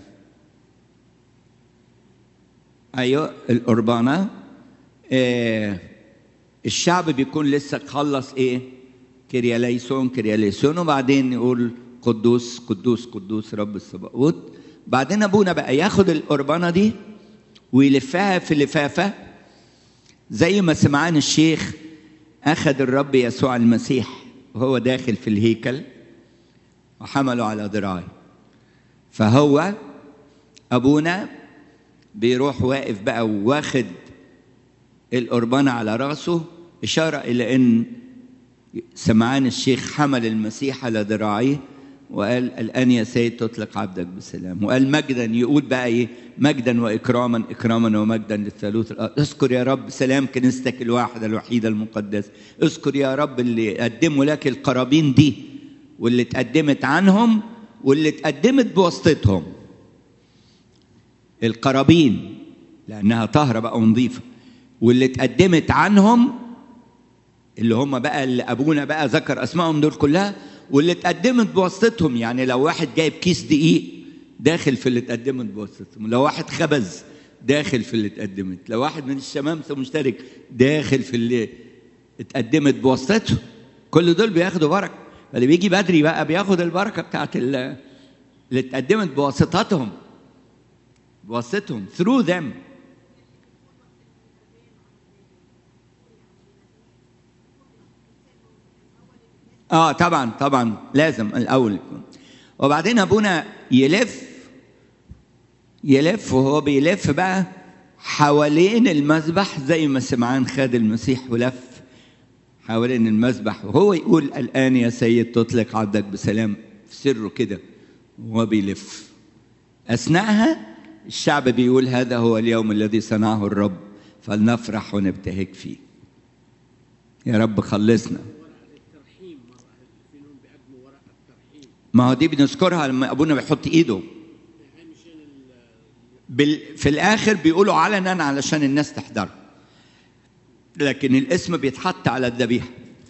ايوه القربانه آه الشعب بيكون لسه خلص ايه كرياليسون كرياليسون وبعدين يقول قدوس قدوس قدوس رب السباقوت بعدين ابونا بقى ياخد القربانه دي ويلفها في لفافه زي ما سمعان الشيخ اخذ الرب يسوع المسيح وهو داخل في الهيكل وحمله على ذراعه فهو ابونا بيروح واقف بقى واخد القربانة على راسه إشارة إلى أن سمعان الشيخ حمل المسيح على ذراعيه وقال الآن يا سيد تطلق عبدك بسلام وقال مجدا يقول بقى إيه مجدا وإكراما إكراما ومجدا للثالوث الآخر اذكر يا رب سلام كنيستك الواحدة الوحيدة المقدسة اذكر يا رب اللي قدموا لك القرابين دي واللي اتقدمت عنهم واللي اتقدمت بواسطتهم القرابين لانها طاهره بقى ونظيفه واللي اتقدمت عنهم اللي هم بقى اللي ابونا بقى ذكر اسمائهم دول كلها واللي اتقدمت بواسطتهم يعني لو واحد جايب كيس دقيق داخل في اللي اتقدمت بواسطتهم لو واحد خبز داخل في اللي اتقدمت لو واحد من الشمامسه مشترك داخل في اللي اتقدمت بواسطته كل دول بياخدوا بركه فاللي بيجي بدري بقى بياخد البركه بتاعت ال- اللي اتقدمت بواسطتهم بواسطتهم through them اه طبعا طبعا لازم الاول يكون وبعدين ابونا يلف يلف وهو بيلف بقى حوالين المذبح زي ما سمعان خد المسيح ولف حوالين المذبح وهو يقول الان يا سيد تطلق عبدك بسلام في سره كده وهو بيلف اثناءها الشعب بيقول هذا هو اليوم الذي صنعه الرب فلنفرح ونبتهج فيه يا رب خلصنا الترحيم مرة فيهم بيقدموا ورقة ترحيم ما هو دي بنذكرها لما ابونا بيحط ايده هاي مشان ال- بال... في الاخر بيقولوا علنا علشان الناس تحضر لكن الاسم بيتحط على الذبيحه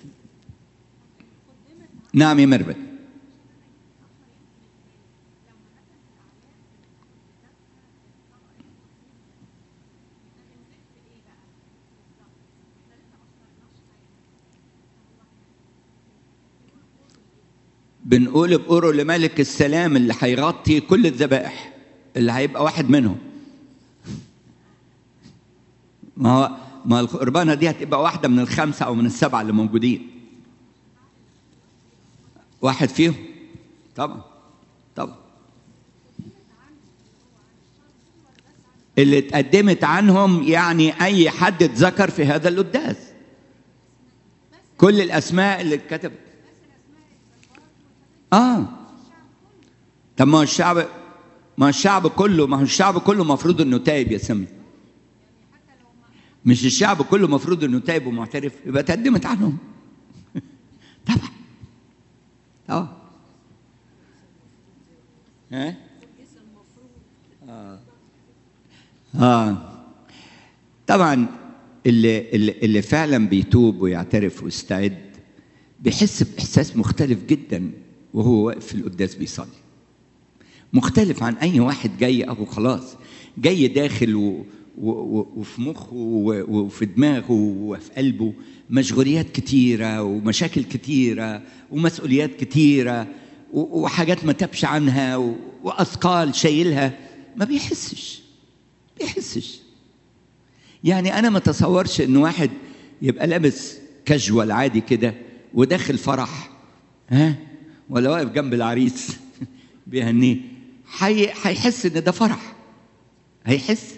نعم يا مربد بنقول بقروا لملك السلام اللي هيغطي كل الذبائح اللي هيبقى واحد منهم ما هو ما القربانه دي هتبقى واحده من الخمسه او من السبعه اللي موجودين واحد فيهم طبعا طبعا اللي اتقدمت عنهم يعني اي حد اتذكر في هذا القداس كل الاسماء اللي اتكتبت اه طب ما هو الشعب ما هو الشعب كله ما هو الشعب كله المفروض انه تايب يا سمي مش الشعب كله المفروض انه تايب ومعترف يبقى تقدمت عنهم طبعا طبعا ها اه اه طبعا اللي اللي, اللي فعلا بيتوب ويعترف ويستعد بيحس باحساس مختلف جدا وهو واقف في القداس بيصلي مختلف عن اي واحد جاي اهو خلاص جاي داخل و و و وفي مخه و- وفي دماغه وفي قلبه مشغوليات كتيرة ومشاكل كتيرة ومسؤوليات كتيرة و- وحاجات ما تبش عنها و- وأثقال شايلها ما بيحسش بيحسش يعني أنا ما تصورش إن واحد يبقى لابس كاجوال عادي كده وداخل فرح ها ولا واقف جنب العريس بيهنيه حي... هيحس ان ده فرح هيحس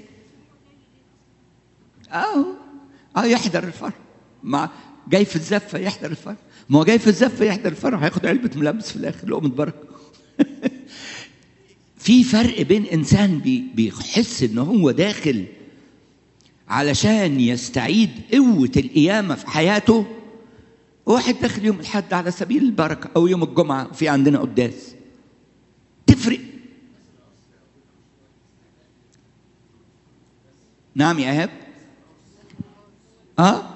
اه اه يحضر الفرح مع جاي في الزفه يحضر الفرح ما هو جاي في الزفه يحضر الفرح هياخد علبه ملابس في الاخر لقمه بركه في فرق بين انسان بي... بيحس ان هو داخل علشان يستعيد قوه القيامه في حياته واحد داخل يوم الحد على سبيل البركه او يوم الجمعه في عندنا قداس تفرق نعم يا ايهاب اه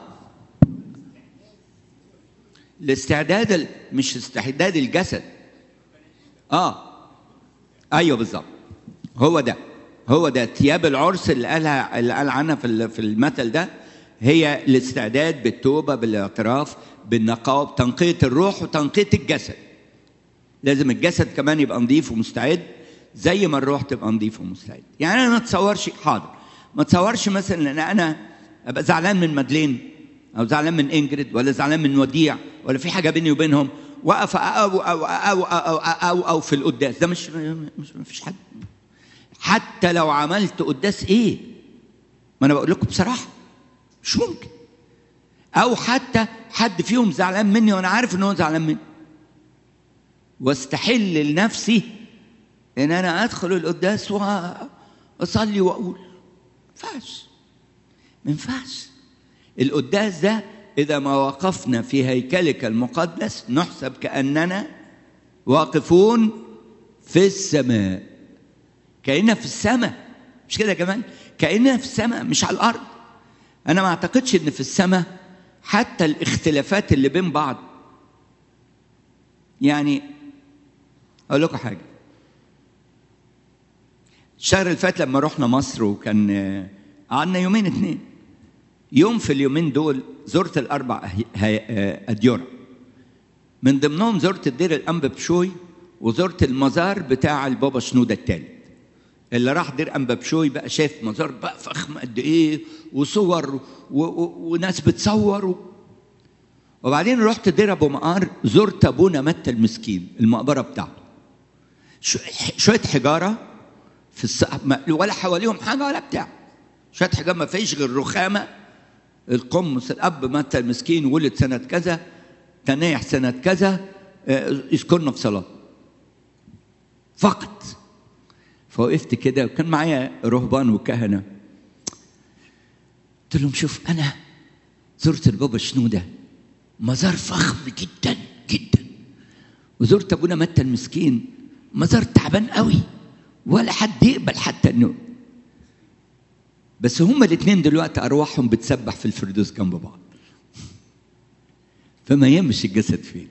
الاستعداد ال- مش استعداد الجسد اه ايوه بالظبط هو ده هو ده ثياب العرس اللي قالها اللي قال عنها في ال- في المثل ده هي الاستعداد بالتوبه بالاعتراف بالنقاوه بتنقيه الروح وتنقيه الجسد لازم الجسد كمان يبقى نظيف ومستعد زي ما الروح تبقى نظيف ومستعد يعني انا ما اتصورش حاضر ما اتصورش مثلا ان انا ابقى زعلان من مدلين او زعلان من انجريد ولا زعلان من وديع ولا في حاجه بيني وبينهم واقف او او او او او, أو في القداس ده مش مش ما فيش حد حتى لو عملت قداس ايه ما انا بقول لكم بصراحه مش ممكن او حتى حد فيهم زعلان مني وانا عارف ان هو زعلان مني واستحل لنفسي ان انا ادخل القداس واصلي واقول ما ينفعش ما ينفعش القداس ده اذا ما وقفنا في هيكلك المقدس نحسب كاننا واقفون في السماء كاننا في السماء مش كده كمان كاننا في السماء مش على الارض انا ما اعتقدش ان في السماء حتى الاختلافات اللي بين بعض يعني اقول لكم حاجه الشهر اللي فات لما رحنا مصر وكان آه، قعدنا يومين اتنين يوم في اليومين دول زرت الاربع هي- هي- آه، اديره من ضمنهم زرت الدير الانبا بشوي وزرت المزار بتاع البابا شنودة الثالث اللي راح دير أنبا بشوي بقى شاف مزار بقى فخم قد إيه وصور و... و... وناس بتصور و... وبعدين رحت دير أبو مقار زرت أبونا متى المسكين المقبرة بتاعته شو... شوية حجارة في السقف ما- ولا حواليهم حاجة ولا بتاع شوية حجارة ما فيش غير رخامة القمص الأب مات المسكين ولد سنة كذا تنايح سنة كذا آه، يذكرنا في صلاة فقط فوقفت كده وكان معايا رهبان وكهنة قلت لهم شوف أنا زرت البابا شنودة مزار فخم جدا جدا وزرت أبونا متى المسكين مزار تعبان قوي ولا حد يقبل حتى انه بس هما الاثنين دلوقتي ارواحهم بتسبح في الفردوس جنب بعض فما يهمش الجسد فين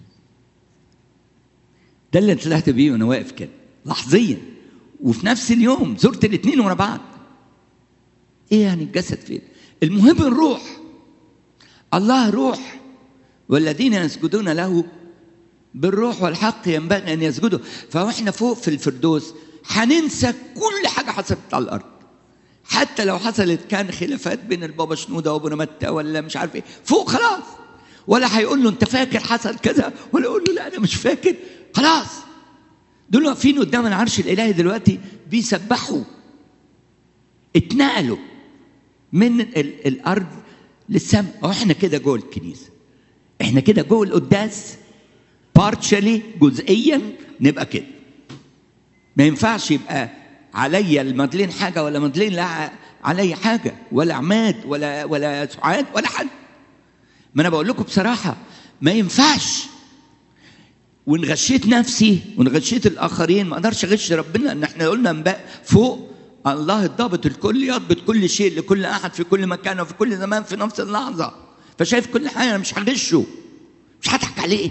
ده اللي طلعت بيه وانا واقف كده لحظيا وفي نفس اليوم زرت الاثنين ورا بعض ايه يعني الجسد فين المهم الروح الله روح والذين يسجدون له بالروح والحق ينبغي ان يسجدوا فاحنا فوق في الفردوس هننسى كل حاجه حصلت على الارض حتى لو حصلت كان خلافات بين البابا شنوده وابونا متى ولا مش عارف ايه فوق خلاص ولا هيقول له انت فاكر حصل كذا ولا يقول له لا انا مش فاكر خلاص دول واقفين قدام العرش الالهي دلوقتي بيسبحوا اتنقلوا من ال- الارض للسماء واحنا كده جوه الكنيسه احنا كده جوه القداس بارشلي جزئيا نبقى كده ما ينفعش يبقى عليا المدلين حاجه ولا مدلين لا عليا حاجه ولا عماد ولا ولا سعاد ولا حد ما انا بقول لكم بصراحه ما ينفعش وان غشيت نفسي وان غشيت الاخرين ما اقدرش اغش ربنا ان احنا قلنا امبارح فوق الله الضابط الكل يضبط كل شيء لكل احد في كل مكان وفي كل زمان في نفس اللحظه فشايف كل حاجه انا مش هغشه مش هضحك عليه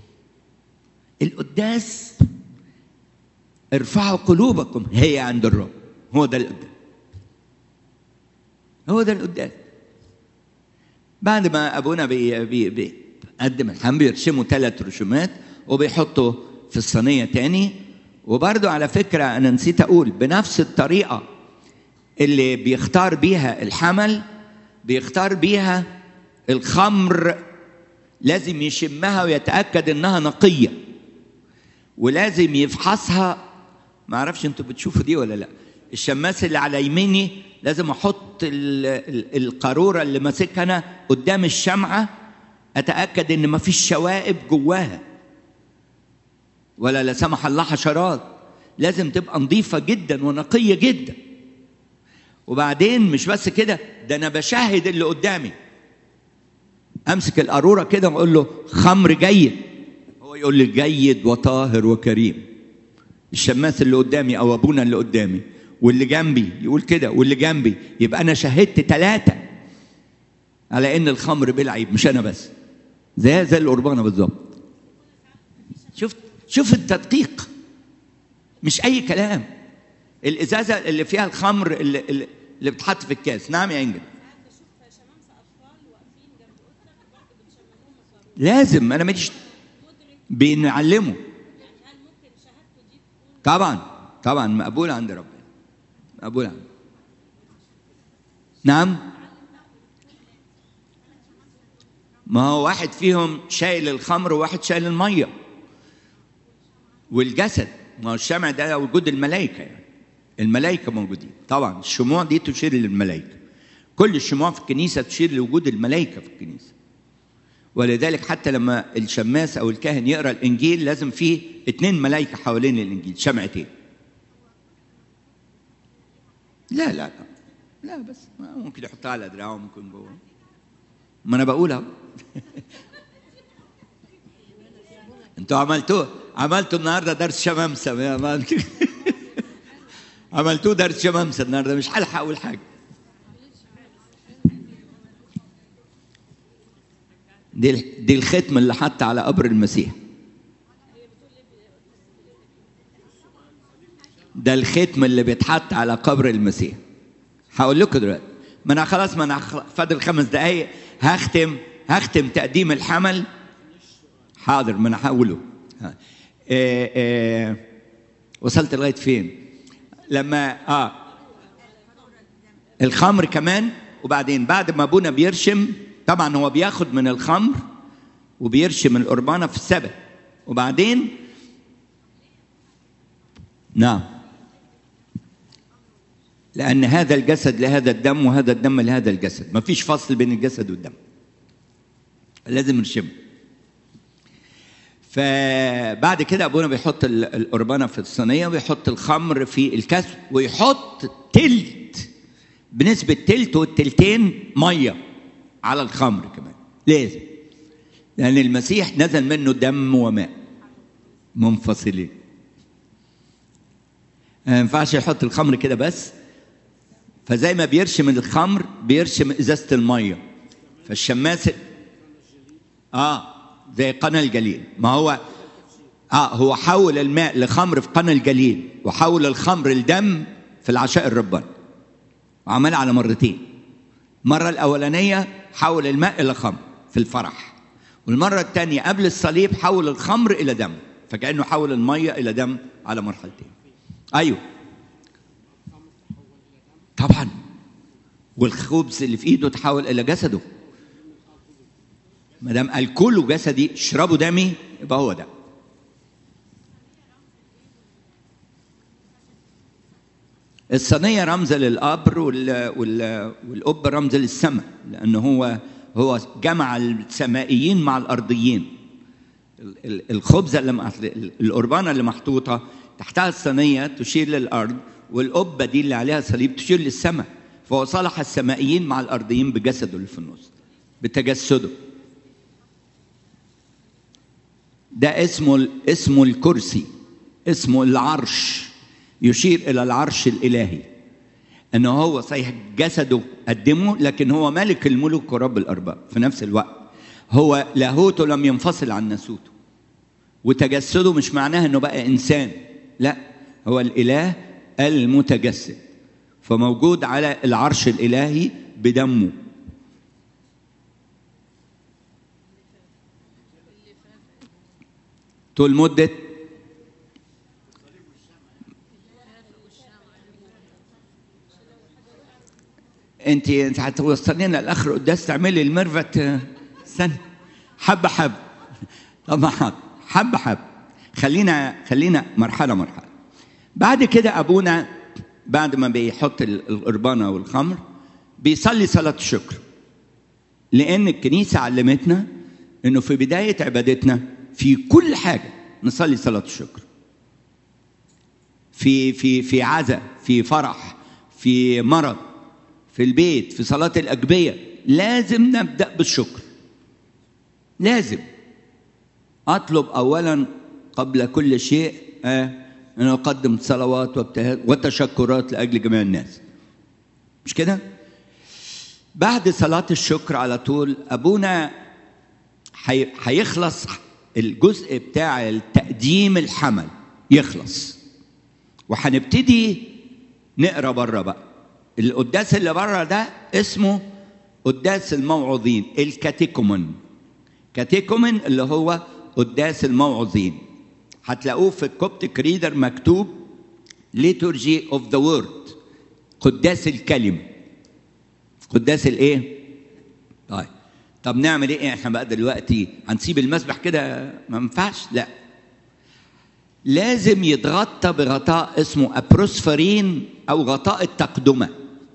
القداس ارفعوا قلوبكم هي عند الرب هو ده القداس هو ده القداس بعد ما ابونا بي بي بيقدم الحمد بيرسموا ثلاث رسومات وبيحطوا في الصينيه تاني وبرضو على فكره انا نسيت اقول بنفس الطريقه اللي بيختار بيها الحمل بيختار بيها الخمر لازم يشمها ويتاكد انها نقيه ولازم يفحصها ما اعرفش انتوا بتشوفوا دي ولا لا الشماس اللي على يميني لازم احط ال- ال- القاروره اللي ماسكها انا قدام الشمعه اتاكد ان ما فيش شوائب جواها ولا لا سمح الله حشرات لازم تبقى نظيفه جدا ونقيه جدا وبعدين مش بس كده ده انا بشاهد اللي قدامي امسك القاروره كده واقول له خمر جيد هو يقول لي جيد وطاهر وكريم الشماس اللي قدامي او ابونا اللي قدامي واللي جنبي يقول كده واللي جنبي يبقى انا شهدت ثلاثه على ان الخمر بلعيب مش انا بس زي زي القربانه بالظبط شفت شوف التدقيق مش اي كلام الازازه اللي فيها الخمر اللي, اللي, اللي بتحط في الكاس نعم يا انجل ساعات بشوف شمامسه اطفال واقفين جنب اسره برضه بتشملهم مصاري لازم انا ماليش مدرك بنعلمه يعني هل ممكن شهادته دي تكون طبعا طبعا مقبول عند ربنا مقبول عند نعم ما هو واحد فيهم شايل الخمر وواحد شايل الميه والجسد ما هو الشمع ده وجود الملائكه يعني الملائكه موجودين طبعا الشموع دي تشير للملائكه كل الشموع في الكنيسه تشير لوجود الملائكه في الكنيسه ولذلك حتى لما الشماس او الكاهن يقرا الانجيل لازم فيه اتنين ملائكه حوالين الانجيل شمعتين لا لا لا لا بس ما ممكن يحطها على دراعه ممكن جوه ما انا بقول اهو انتوا عملتوه عملتوا النهارده درس شمامسه يا مان. عملتوه درس شمامسه النهارده مش هلحق اقول حاجه دي دي الختم اللي حط على قبر المسيح ده الختم اللي بيتحط على قبر المسيح هقول لكم دلوقتي ما انا خلاص ما انا خ- فاضل خمس دقايق هختم هختم تقديم الحمل حاضر ما انا هقوله ها. آه آه وصلت لغايه فين لما اه الخمر كمان وبعدين بعد ما ابونا بيرشم طبعا هو بياخد من الخمر وبيرشم القربانه في السبت وبعدين نعم لأن هذا الجسد لهذا الدم وهذا الدم لهذا الجسد ما فيش فصل بين الجسد والدم لازم نرشمه فبعد كده ابونا بيحط ال- القربانه في الصينيه ويحط الخمر في الكاس ويحط تلت بنسبه تلت والتلتين ميه على الخمر كمان لازم لان المسيح نزل منه دم وماء منفصلين ما ينفعش يحط الخمر كده بس فزي ما بيرشم الخمر بيرشم ازازه الميه فالشماس اه زي قنا الجليل ما هو اه هو حول الماء لخمر في قنا الجليل وحول الخمر لدم في العشاء الرباني وعملها على مرتين المره الاولانيه حول الماء الى خمر في الفرح والمره الثانيه قبل الصليب حول الخمر الى دم فكانه حول الميه الى دم على مرحلتين ايوه طبعا والخبز اللي في ايده تحول الى جسده ما دام قال كلوا جسدي اشربوا دمي يبقى هو ده الصينية رمز للقبر وال... وال... والقب رمز للسماء لأنه هو هو جمع السمائيين مع الأرضيين ال- ال- الخبزة اللي مح... القربانة اللي محطوطة تحتها الصينية تشير للأرض والقبة دي اللي عليها صليب تشير للسماء فهو صلح السمائيين مع الأرضيين بجسده اللي في النص بتجسده ده اسمه اسمه الكرسي اسمه العرش يشير الى العرش الالهي انه هو صحيح جسده قدمه لكن هو ملك الملوك ورب الارباب في نفس الوقت هو لاهوته لم ينفصل عن ناسوته وتجسده مش معناه انه بقى انسان لا هو الاله المتجسد فموجود على العرش الالهي بدمه طول مدة انت انت هتوصلينا لاخر قداس تعملي المرفت آه، استنى حبه حبه طبعا حبه حبه خلينا خلينا مرحله مرحله بعد كده ابونا بعد ما بيحط ال- القربانه والخمر بيصلي صلاه الشكر لان الكنيسه علمتنا انه في بدايه عبادتنا في كل حاجه نصلي صلاه الشكر في في في عزاء في فرح في مرض في البيت في صلاه الاجبيه لازم نبدا بالشكر لازم اطلب اولا قبل كل شيء آه ان اقدم صلوات وابتهال وتشكرات لاجل جميع الناس مش كده بعد صلاه الشكر على طول ابونا هي- هيخلص الجزء بتاع التقديم الحمل يخلص وهنبتدي نقرا بره بقى القداس اللي بره ده اسمه قداس الموعظين الكاتيكومن كاتيكومن اللي هو قداس الموعظين هتلاقوه في الكوبتيك ريدر مكتوب ليتورجي اوف ذا وورد قداس الكلمه قداس الايه طيب طب نعمل ايه احنا بقى دلوقتي هنسيب المسبح كده ما ينفعش لا لازم يتغطى بغطاء اسمه ابروسفرين او غطاء التقدمه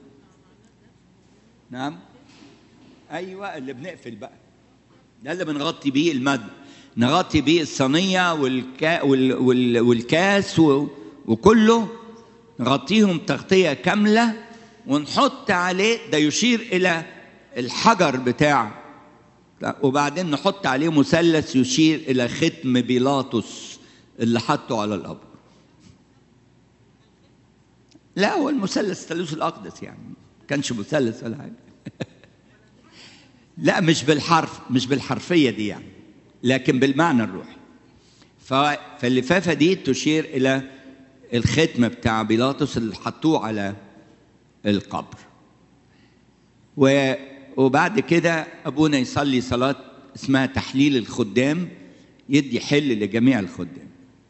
نعم ايوه اللي بنقفل بقى ده اللي بنغطي بيه المد نغطي بيه الصينيه والكا وال وال والكاس و وكله نغطيهم تغطيه كامله ونحط عليه ده يشير الى الحجر بتاع لا، وبعدين نحط عليه مثلث يشير الى ختم بيلاطس اللي حطه على القبر لا هو المثلث الثالوث الاقدس يعني ما كانش مثلث ولا حاجه لا مش بالحرف مش بالحرفيه دي يعني لكن بالمعنى الروحي ف- فاللفافه دي تشير الى الختم بتاع بيلاطس اللي حطوه على القبر و- وبعد كده ابونا يصلي صلاه اسمها تحليل الخدام يدي حل لجميع الخدام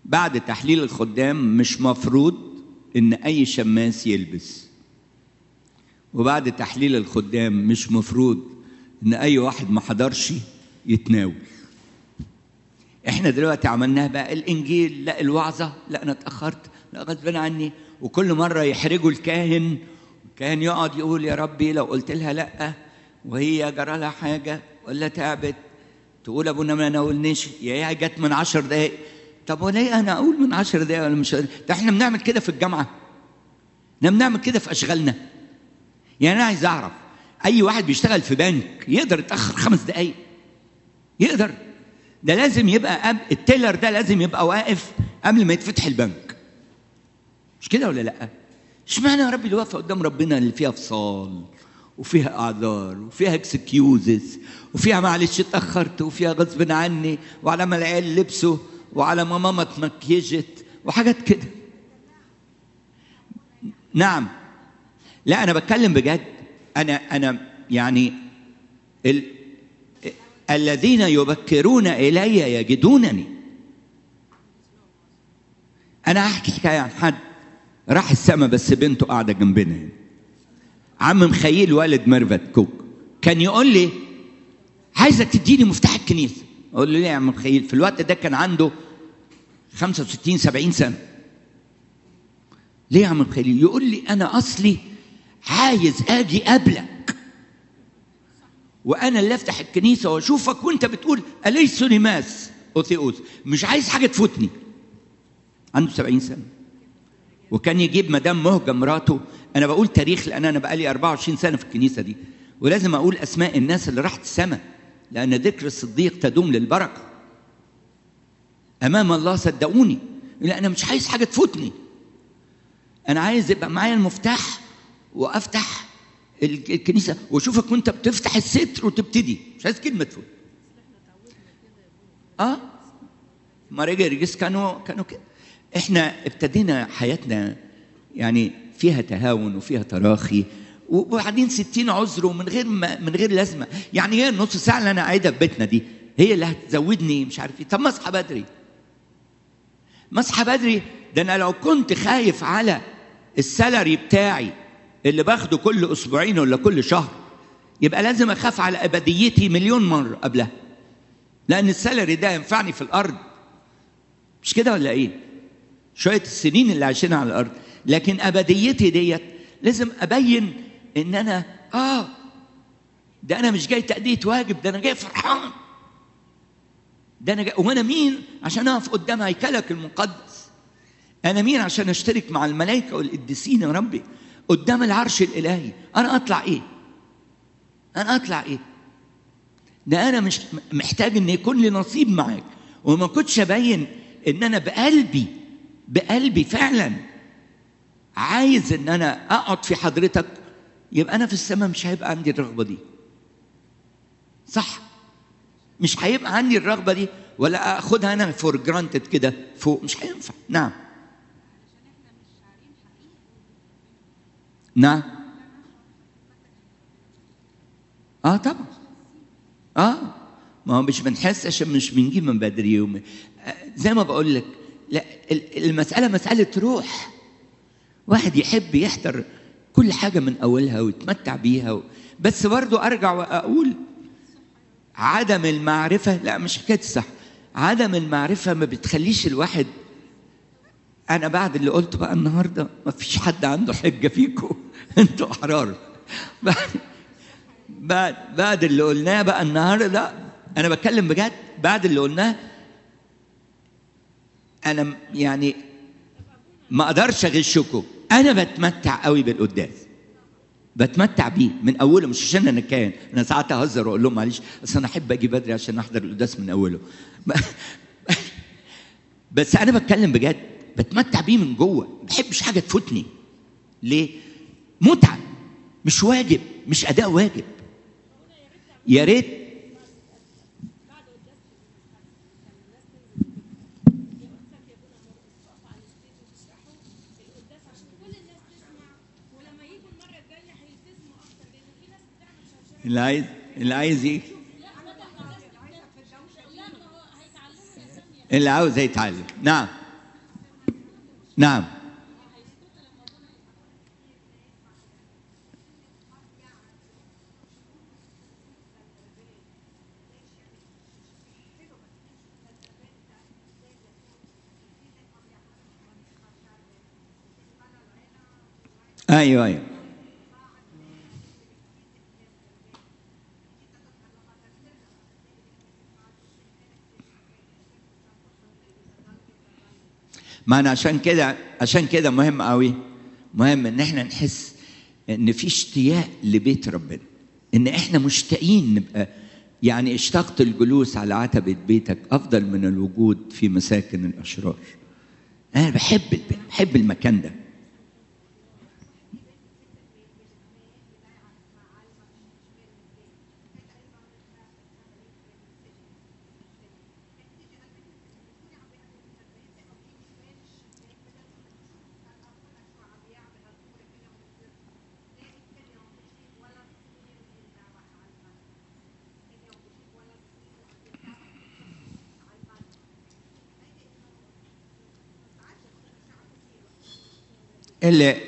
بعد تحليل الخدام مش مفروض ان اي شماس يلبس وبعد تحليل الخدام مش مفروض ان اي واحد ما حضرش يتناول احنا دلوقتي عملناها بقى الانجيل لا الوعظه لا انا اتاخرت لا غصبا عني وكل مره يحرجوا الكاهن الكاهن يقعد يقول يا ربي لو قلت لها لا وهي جرى لها حاجه ولا تعبت تقول ابونا ما ناولنيش يا هي جت من عشر دقايق طب وليه انا اقول من عشر دقايق ولا مش ده احنا بنعمل كده في الجامعه احنا بنعمل كده في اشغالنا يعني انا عايز اعرف اي واحد بيشتغل في بنك يقدر يتاخر خمس دقايق يقدر ده لازم يبقى أب... التيلر ده لازم يبقى واقف قبل ما يتفتح البنك مش كده ولا لا اشمعنى يا رب اللي واقفه قدام ربنا اللي فيها فصال وفيها اعذار وفيها اكسكيوزز وفيها معلش اتاخرت وفيها غصب عني وعلى ما العيال لبسوا وعلى ما ماما اتمكيجت وحاجات كده نعم لا انا بتكلم بجد انا انا يعني ال... الذين يبكرون الي يجدونني انا هحكي حكايه عن حد راح السما بس بنته قاعده جنبنا هنا عم مخيل والد ميرفت كوك كان يقول لي عايزك تديني مفتاح الكنيسه اقول له ليه يا عم مخيل في الوقت ده كان عنده 65 70 سنه ليه يا عم مخيل يقول لي انا اصلي عايز اجي قبلك وانا اللي افتح الكنيسه واشوفك وانت بتقول اليس نماس اوثيوس مش عايز حاجه تفوتني عنده 70 سنه وكان يجيب مدام مهجه مراته انا بقول تاريخ لان انا بقالي 24 سنه في الكنيسه دي ولازم اقول اسماء الناس اللي راحت السماء لان ذكر الصديق تدوم للبركه امام الله صدقوني لا انا مش عايز حاجه تفوتني انا عايز يبقى معايا المفتاح وافتح الكنيسه واشوفك وانت بتفتح الستر وتبتدي مش عايز كلمه تفوت اه ما رجع رجس كانوا كانوا كده احنا ابتدينا حياتنا يعني فيها تهاون وفيها تراخي وبعدين ستين عذر ومن غير ما من غير لازمه يعني هي النص ساعه اللي انا قاعدها في بيتنا دي هي اللي هتزودني مش عارف ايه طب ما اصحى بدري ما اصحى بدري ده انا لو كنت خايف على السالري بتاعي اللي باخده كل اسبوعين ولا كل شهر يبقى لازم اخاف على ابديتي مليون مره قبلها لان السالري ده ينفعني في الارض مش كده ولا ايه شويه السنين اللي عايشينها على الارض لكن ابديتي ديت لازم ابين ان انا اه ده انا مش جاي تاديه واجب ده انا جاي فرحان ده انا جاي وانا مين عشان اقف قدام هيكلك المقدس انا مين عشان اشترك مع الملائكه والقديسين يا ربي قدام العرش الالهي انا اطلع ايه انا اطلع ايه ده انا مش محتاج ان يكون لي نصيب معاك وما كنتش ابين ان انا بقلبي بقلبي فعلا عايز ان انا اقعد في حضرتك يبقى انا في السماء مش هيبقى عندي الرغبه دي صح مش هيبقى عندي الرغبه دي ولا اخدها انا فور جرانتد كده فوق مش هينفع نعم نعم اه طبعا اه ما هو مش بنحس عشان مش بنجيب من بدري يوم زي ما بقول لك لا المسألة مسألة روح واحد يحب يحضر كل حاجة من أولها ويتمتع بيها و... بس برضو أرجع وأقول عدم المعرفة لا مش حكاية الصح عدم المعرفة ما بتخليش الواحد أنا بعد اللي قلته بقى النهاردة ما فيش حد عنده حجة فيكم أنتوا أحرار بعد بعد بعد اللي قلناه بقى النهاردة أنا بتكلم بجد بعد اللي قلناه انا يعني ما اقدرش اغشكم انا بتمتع قوي بالقداس بتمتع بيه من اوله مش عشان انا كان انا ساعات اهزر واقول لهم معلش بس انا احب اجي بدري عشان احضر القداس من اوله بس انا بتكلم بجد بتمتع بيه من جوه ما بحبش حاجه تفوتني ليه متعه مش واجب مش اداء واجب يا ريت اللي عايز اللي عايز ايه اللي عاوز يتعلم نعم نعم ايوه ايوه ما انا عشان كده عشان كده مهم قوي مهم ان احنا نحس ان في اشتياق لبيت ربنا ان احنا مشتاقين نبقى يعني اشتقت الجلوس على عتبة بيتك افضل من الوجود في مساكن الاشرار انا بحب البيت بحب المكان ده اللي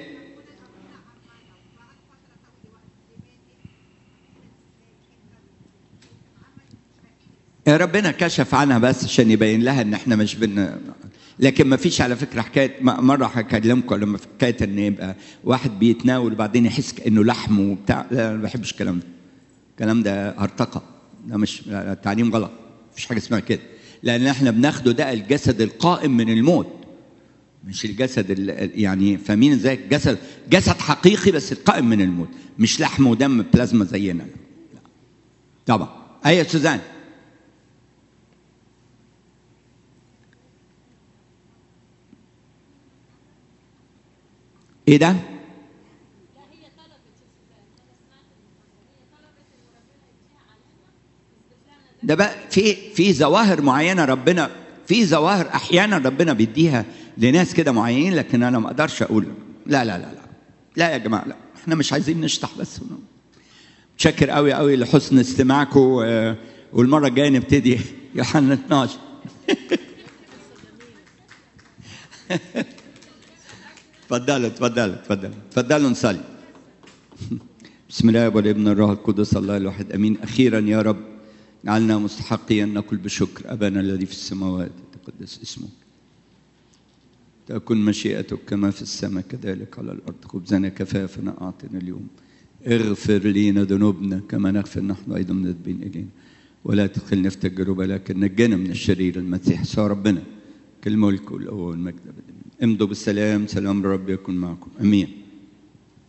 ربنا كشف عنها بس عشان يبين لها ان احنا مش بن لكن ما فيش على فكره حكايه م- مره هكلمكم لما في حكايه ان يبقى واحد بيتناول وبعدين يحس كانه لحم وبتاع لا انا ما بحبش الكلام ده الكلام ده هرطقه ده مش لا، لا، التعليم غلط مفيش حاجه اسمها كده لان احنا بناخده ده الجسد القائم من الموت مش الجسد ال- يعني فاهمين ازاي جسد جسد حقيقي بس القائم من الموت مش لحم ودم بلازما زينا لا. لا. طبعا ايه سوزان ايه ده لا هي طلبت يا سوزان انا سمعت المحاضره هي طلبت ان ربنا يديها علامه يثبت لها ان ده ده بقى في في ظواهر معينه ربنا في ظواهر احيانا ربنا بيديها لناس كده معينين لكن انا ما اقدرش اقول لا لا لا لا لا يا جماعه لا احنا مش عايزين نشطح بس متشكر قوي قوي لحسن استماعكم و- والمره الجايه نبتدي يوحنا 12 اتفضلوا اتفضلوا اتفضلوا اتفضلوا نصلي بسم الله والابن الروح القدس الله الواحد امين اخيرا يا رب جعلنا مستحقين نقول بشكر ابانا الذي في السماوات تقدس اسمك تكن مشيئتك كما في السماء كذلك على الارض خبزنا كفافنا اعطنا اليوم اغفر لنا ذنوبنا كما نغفر نحن ايضا مذنبين الينا ولا تدخلنا في تجربه لكن نجنا من الشرير المسيح يسوع ربنا كل الملك والقوه والمجد أبداً. امضوا بالسلام سلام الرب يكن معكم امين